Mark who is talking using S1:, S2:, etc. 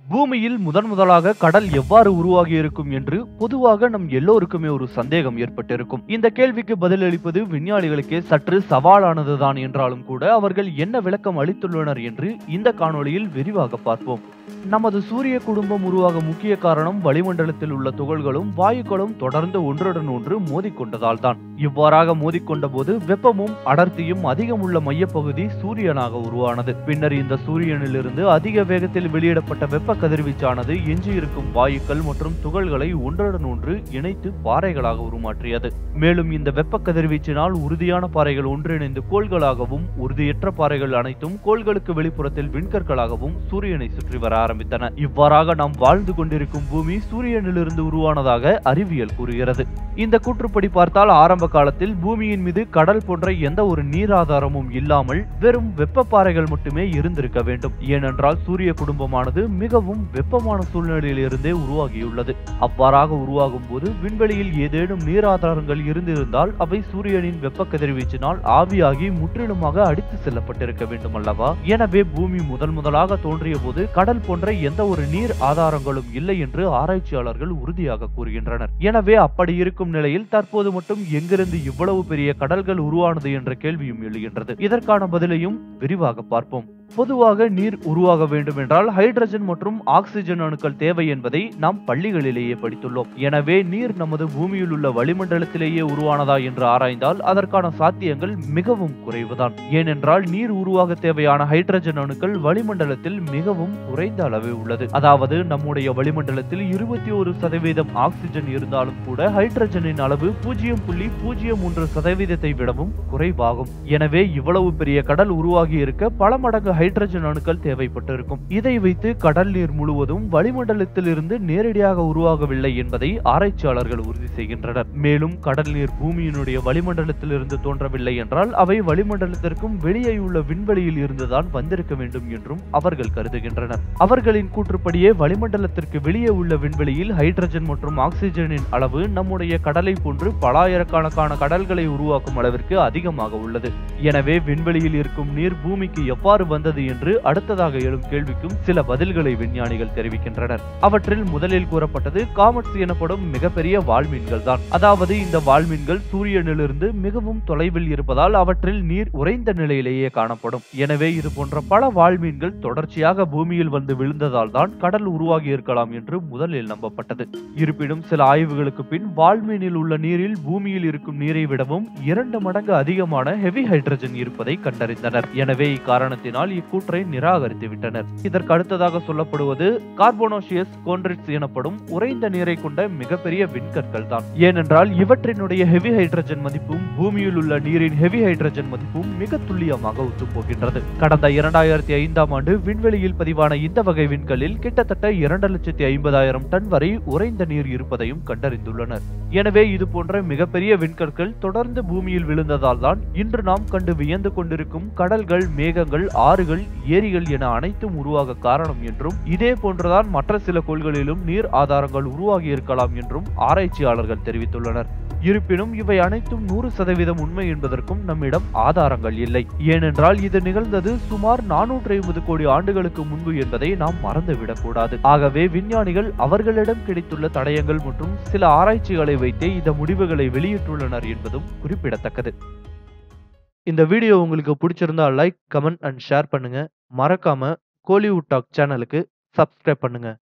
S1: பூமியில் முதன் முதலாக கடல் எவ்வாறு உருவாகி இருக்கும் என்று பொதுவாக நம் எல்லோருக்குமே ஒரு சந்தேகம் ஏற்பட்டிருக்கும் இந்த கேள்விக்கு பதிலளிப்பது விஞ்ஞானிகளுக்கே சற்று சவாலானதுதான் என்றாலும் கூட அவர்கள் என்ன விளக்கம் அளித்துள்ளனர் என்று இந்த காணொளியில் விரிவாக பார்ப்போம் நமது சூரிய குடும்பம் உருவாக முக்கிய காரணம் வளிமண்டலத்தில் உள்ள துகள்களும் வாயுக்களும் தொடர்ந்து ஒன்றுடன் ஒன்று மோதிக்கொண்டதால் தான் இவ்வாறாக மோதிக்கொண்ட போது வெப்பமும் அடர்த்தியும் அதிகம் உள்ள மையப்பகுதி சூரியனாக உருவானது பின்னர் இந்த சூரியனிலிருந்து அதிக வேகத்தில் வெளியிடப்பட்ட வெப்ப கதிர்வீச்சானது எஞ்சியிருக்கும் வாயுக்கள் மற்றும் துகள்களை ஒன்றுடன் ஒன்று இணைத்து பாறைகளாக உருமாற்றியது மேலும் இந்த வெப்ப கதிர்வீச்சினால் உறுதியான பாறைகள் ஒன்றிணைந்து கோள்களாகவும் உறுதியற்ற பாறைகள் அனைத்தும் கோள்களுக்கு வெளிப்புறத்தில் விண்கற்களாகவும் சூரியனை சுற்றி வர ஆரம்பித்தன இவ்வாறாக நாம் வாழ்ந்து கொண்டிருக்கும் பூமி சூரியனிலிருந்து உருவானதாக அறிவியல் கூறுகிறது இந்த கூற்றுப்படி பார்த்தால் ஆரம்ப காலத்தில் பூமியின் மீது கடல் போன்ற எந்த ஒரு நீர் ஆதாரமும் இல்லாமல் வெறும் வெப்ப பாறைகள் மட்டுமே இருந்திருக்க வேண்டும் ஏனென்றால் சூரிய குடும்பமானது மிகவும் வெப்பமான சூழ்நிலையில் இருந்தே உருவாகியுள்ளது அவ்வாறாக உருவாகும் போது விண்வெளியில் ஏதேனும் நீர் ஆதாரங்கள் இருந்திருந்தால் அவை சூரியனின் வெப்ப கதிர்வீச்சினால் ஆவியாகி முற்றிலுமாக அடித்து செல்லப்பட்டிருக்க வேண்டும் அல்லவா எனவே பூமி முதன் முதலாக தோன்றிய போது கடல் போன்ற எந்த ஒரு நீர் ஆதாரங்களும் இல்லை என்று ஆராய்ச்சியாளர்கள் உறுதியாக கூறுகின்றனர் எனவே அப்படி இருக்கும் நிலையில் தற்போது மட்டும் எங்கிருந்து இவ்வளவு பெரிய கடல்கள் உருவானது என்ற கேள்வியும் எழுகின்றது இதற்கான பதிலையும் விரிவாக பார்ப்போம் பொதுவாக நீர் உருவாக வேண்டும் என்றால் ஹைட்ரஜன் மற்றும் ஆக்சிஜன் அணுக்கள் தேவை என்பதை நாம் பள்ளிகளிலேயே படித்துள்ளோம் எனவே நீர் நமது பூமியில் உள்ள வளிமண்டலத்திலேயே உருவானதா என்று ஆராய்ந்தால் அதற்கான சாத்தியங்கள் மிகவும் குறைவுதான் ஏனென்றால் நீர் உருவாக தேவையான ஹைட்ரஜன் அணுக்கள் வளிமண்டலத்தில் மிகவும் குறைந்த அளவே உள்ளது அதாவது நம்முடைய வளிமண்டலத்தில் இருபத்தி ஒரு சதவீதம் ஆக்சிஜன் இருந்தாலும் கூட ஹைட்ரஜனின் அளவு பூஜ்ஜியம் புள்ளி பூஜ்ஜியம் மூன்று சதவீதத்தை விடவும் குறைவாகும் எனவே இவ்வளவு பெரிய கடல் உருவாகி இருக்க பல மடங்கு ஹைட்ரஜன் அணுக்கள் தேவைப்பட்டிருக்கும் இதை வைத்து கடல் நீர் முழுவதும் வளிமண்டலத்தில் இருந்து நேரடியாக உருவாகவில்லை என்பதை ஆராய்ச்சியாளர்கள் உறுதி செய்கின்றனர் மேலும் கடல் நீர் பூமியினுடைய வளிமண்டலத்தில் இருந்து தோன்றவில்லை என்றால் அவை வளிமண்டலத்திற்கும் வெளியே உள்ள விண்வெளியில் இருந்துதான் வந்திருக்க வேண்டும் என்றும் அவர்கள் கருதுகின்றனர் அவர்களின் கூற்றுப்படியே வளிமண்டலத்திற்கு வெளியே உள்ள விண்வெளியில் ஹைட்ரஜன் மற்றும் ஆக்சிஜனின் அளவு நம்முடைய கடலை போன்று பலாயிரக்கணக்கான கடல்களை உருவாக்கும் அளவிற்கு அதிகமாக உள்ளது எனவே விண்வெளியில் இருக்கும் நீர் பூமிக்கு எவ்வாறு வந்தது என்று அடுத்ததாக எழும் கேள்விக்கும் சில பதில்களை விஞ்ஞானிகள் தெரிவிக்கின்றனர் அவற்றில் முதலில் கூறப்பட்டது காமெட்ஸ் எனப்படும் மிகப்பெரிய வால்மீன்கள் தான் அதாவது இந்த வால்மீன்கள் சூரியனிலிருந்து மிகவும் தொலைவில் இருப்பதால் அவற்றில் நீர் உறைந்த நிலையிலேயே காணப்படும் எனவே இது போன்ற பல வால்மீன்கள் தொடர்ச்சியாக பூமியில் வந்து விழுந்ததால் தான் கடல் உருவாகி இருக்கலாம் என்று முதலில் நம்பப்பட்டது இருப்பினும் சில ஆய்வுகளுக்கு பின் வால்மீனில் உள்ள நீரில் பூமியில் இருக்கும் நீரை விடவும் இரண்டு மடங்கு அதிகமான ஹெவி ஹைட்ரஜன் இருப்பதை கண்டறிந்தனர் எனவே இக்காரணத்தினால் இக்கூற்றை நிராகரித்து விட்டனர் இதற்கு அடுத்ததாக சொல்லப்படுவது கார்போனோசியஸ் கோன்ட்ரிட்ஸ் எனப்படும் உறைந்த நீரை கொண்ட மிகப்பெரிய விண்கற்கள் தான் ஏனென்றால் இவற்றினுடைய ஹெவி ஹைட்ரஜன் மதிப்பும் பூமியில் உள்ள நீரின் ஹெவி ஹைட்ரஜன் மதிப்பும் மிக துல்லியமாக ஒத்துப்போகின்றது கடந்த இரண்டாயிரத்தி ஐந்தாம் ஆண்டு விண்வெளியில் பதிவான இந்த வகை விண்கலில் கிட்டத்தட்ட இரண்டு லட்சத்தி ஐம்பதாயிரம் டன் வரை உறைந்த நீர் இருப்பதையும் கண்டறிந்துள்ளனர் எனவே இது போன்ற மிகப்பெரிய விண்கற்கள் தொடர்ந்து பூமியில் விழுந்ததால் தான் இன்று நாம் கண்டு வியந்து கொண்டிருக்கும் கடல்கள் மேகங்கள் ஆறுகள் ஏரிகள் என அனைத்தும் உருவாக காரணம் என்றும் இதே போன்றுதான் மற்ற சில கோள்களிலும் நீர் ஆதாரங்கள் உருவாகி இருக்கலாம் என்றும் ஆராய்ச்சியாளர்கள் தெரிவித்துள்ளனர் இருப்பினும் இவை அனைத்தும் நூறு சதவீதம் உண்மை என்பதற்கும் நம்மிடம் ஆதாரங்கள் இல்லை ஏனென்றால் இது நிகழ்ந்தது சுமார் நானூற்றி ஐம்பது கோடி ஆண்டுகளுக்கு முன்பு என்பதை நாம் மறந்துவிடக் கூடாது ஆகவே விஞ்ஞானிகள் அவர்களிடம் கிடைத்துள்ள தடயங்கள் மற்றும் சில ஆராய்ச்சிகளை வைத்தே இந்த முடிவுகளை வெளியிட்டுள்ளனர் என்பதும் குறிப்பிடத்தக்கது இந்த வீடியோ உங்களுக்கு பிடிச்சிருந்தா லைக் கமெண்ட் அண்ட் ஷேர் பண்ணுங்க மறக்காம கோலிவுட் டாக் சேனலுக்கு சப்ஸ்கிரைப் பண்ணுங்க